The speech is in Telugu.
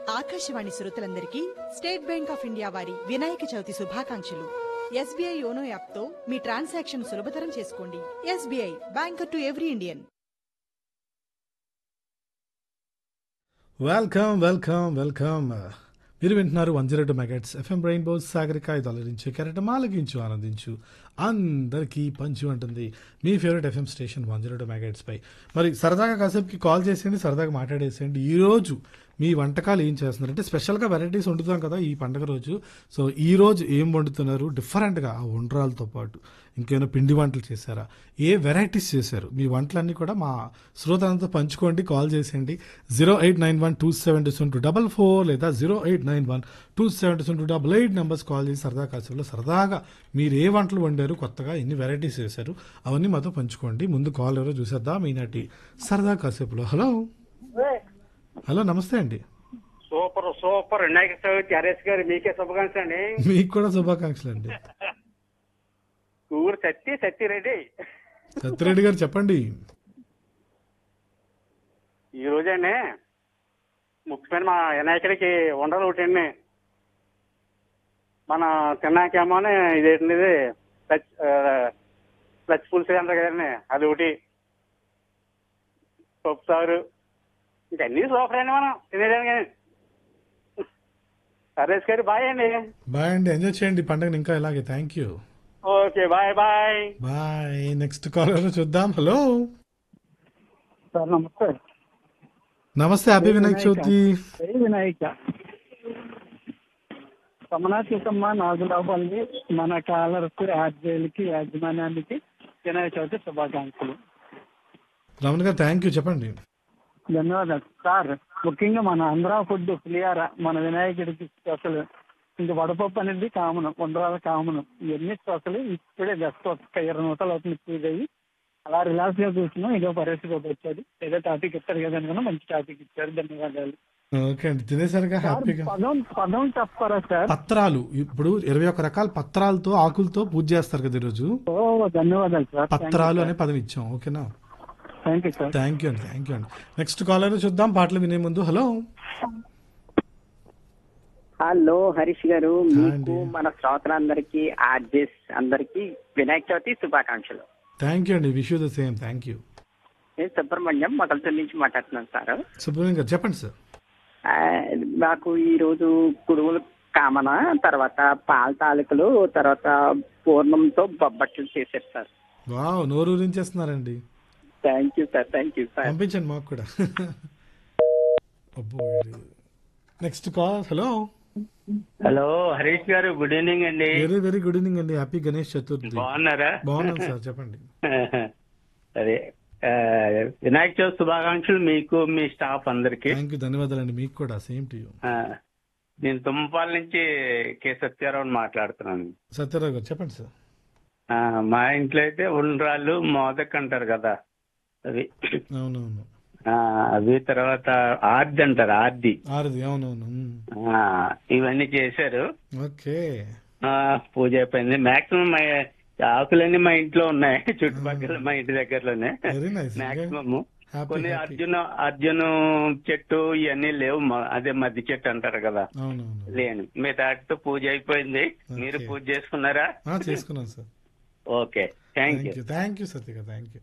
ఆకాశవాణి శ్రోతలందరికీ స్టేట్ బ్యాంక్ ఆఫ్ ఇండియా వారి వినాయక చవితి శుభాకాంక్షలు ఎస్బీఐ యోనో యాప్తో మీ ట్రాన్సాక్షన్ సులభతరం చేసుకోండి SBI banker to every Indian welcome welcome welcome మీరు వింటున్నారు one zero two megahertz FM Rainbow Sagarika ఇది అలరించు కెరటం ఆలకించు ఆనందించు అందరికీ పంచు అంటుంది మీ favourite FM station one zero two megahertz పై మరి సరదాగా కాసేపుకి కాల్ చేసేయండి సరదాగా మాట్లాడేసేయండి ఈ రోజు మీ వంటకాలు ఏం చేస్తున్నారు అంటే స్పెషల్గా వెరైటీస్ వండుతాం కదా ఈ పండగ రోజు సో ఈ రోజు ఏం వండుతున్నారు డిఫరెంట్గా ఆ వంటరాలతో పాటు ఇంకేమైనా పిండి వంటలు చేశారా ఏ వెరైటీస్ చేశారు మీ వంటలన్నీ కూడా మా శ్రోతలంతా పంచుకోండి కాల్ చేసేయండి zero eight nine one two seven two seven two double four లేదా zero eight nine one two seven two seven two double eight numbers call చేసి సరదా కాసేపులో సరదాగా మీరు ఏ వంటలు వండారు కొత్తగా ఎన్ని వెరైటీస్ చేశారు అవన్నీ మాతో పంచుకోండి ముందు కాల్ ఎవరో చూసేద్దాం ఈనాటి సరదా కాసేపులో హలో హలో నమస్తే అండి సూపర్ సూపర్ వినాయక చవితి హరేష్ గారు మీకే శుభాకాంక్షలు అండి మీకు కూడా శుభాకాంక్షలు అండి ఊరు సత్తి సత్తి రెడ్డి సత్యరెడ్డి గారు చెప్పండి ఈ రోజండి ముఖ్యమైన మా వినాయకుడికి ఉండలు ఒకటండి మన తిన్నాకేమో ఇదేంటి ఇది లచ్ ఆ, లచ్ పులుసు అంటారు కదండి అది ఒకటి పప్పు సారు ఇంకన్నీ సూపర్ అండి మనం తినేదానికి హరేష్ గారు బాయ్ అండి బాయ్ అండి ఎంజాయ్ చేయండి పండుగని ఇంకా ఇలాగే thank you okay bye bye bye next call ఎవరో చూద్దాం హలో సార్ నమస్తే నమస్తే హ్యాపీ వినాయక చవితి జై వినాయక సమనాతీతమ్మ నాగులాపల్లి మన కాలర్కు ఆర్జేలకి యాజమాన్యానికి వినాయక చవితి శుభాకాంక్షలు రమణ గారు థ్యాంక్ యూ చెప్పండి ధన్యవాదాలు సార్ ముఖ్యంగా మన ఆంధ్ర ఫుడ్ పులిహార మన వినాయకుడికి స్పెషల్ ఇంక వడపప్పు అనేది కామన్ ఉండరాల కామన్ ఇవన్నీ స్పెషల్ ఇప్పుడే జస్ట్ ఒక ఇరవై నిమిషాలు అవుతుంది పూజ అయ్యి అలా రిలాక్స్ గా కూర్చున్నాం ఇదో పరేసి వచ్చాడు ఏదో టాపిక్ ఇస్తారు కదా అనుకున్నా మంచి టాపిక్ ఇచ్చారు ధన్యవాదాలు ఓకే అండి తినేసరిగా సార్, హ్యాపీగా పదం పదం చెప్పారా సార్ పత్రాలు ఇప్పుడు ఇరవై ఒక్క రకాల పత్రాలతో ఆకులతో పూజ చేస్తారు కదా ఈరోజు ఓ ధన్యవాదాలు సార్ పత్రాలు అనే పదం ఇచ్చాం ఓకేనా thank you sir thank you అండి థ్యాంక్ యూ అండి నెక్స్ట్ కాలర్ చూద్దాం పాటలు వినే ముందు హలో హలో హరీష్ గారు మీకు అండి. మన శ్రోతలందరికీ ఆర్జెస్ అందరికీ వినాయక చవితి శుభాకాంక్షలు థ్యాంక్ యూ అండి wish you the same thank you నేను సుబ్రహ్మణ్యం మొదలతో నుంచి మాట్లాడుతున్నాను సార్ సుబ్రహ్మణ్యం గారు చెప్పండి సార్ ఆ, నాకు ఈ రోజు కుడుములు కామన తర్వాత పాల తాలికలు తర్వాత పూర్ణంతో బొబ్బట్లు చేశారు సార్ వావ్ నోరు ఊరించేస్తున్నారండి thank you sir thank you sir పంపించండి మాకు కూడా అబ్బో next call hello hello Harish గారు గుడ్ ఈవినింగ్ అండి వెరీ వెరీ గుడ్ ఈవినింగ్ అండి హ్యాపీ గణేష్ చతుర్థి బాగున్నారా బాగున్నాను సార్ చెప్పండి అదే ఆ, వినాయక చవితి శుభాకాంక్షలు మీకు మీ స్టాఫ్ అందరికి థ్యాంక్ యూ ధన్యవాదాలండి మీకు కూడా సేమ్ టు యూ నేను తుమ్మపాల నుంచి కె సత్యారావు మాట్లాడుతున్నాను సత్యరావు గారు చెప్పండి సార్ ఆ, మా ఇంట్లో అయితే ఉండ్రాళ్ళు మోదక్ అంటారు కదా అవి అవునవును ఆ, అవి తర్వాత ఆర్ది అంటారు ఆర్ది ఆరుది అవునవును మ్. ఆ, ఇవన్నీ చేశారు ఓకే ఆ, పూజ అయిపోయింది మాక్సిమం మా ఆకులన్నీ మా ఇంట్లో ఉన్నాయి చుట్టుపక్కల మా ఇంటి దగ్గరలోనే వెరీ నైస్ మాక్సిమం హ్యాపీ కొన్ని హ్యాపీ అర్జున అర్జును చెట్టు ఇవన్నీ లేవు మ- అదే మద్ది చెట్టు అంటారు కదా అవునవును లేని మీ తాటితో పూజ అయిపోయింది మీరు Okay. పూజ చేసుకున్నారా ఆ, చేసుకున్నాను sir okay thank thank you you thank you Satya thank you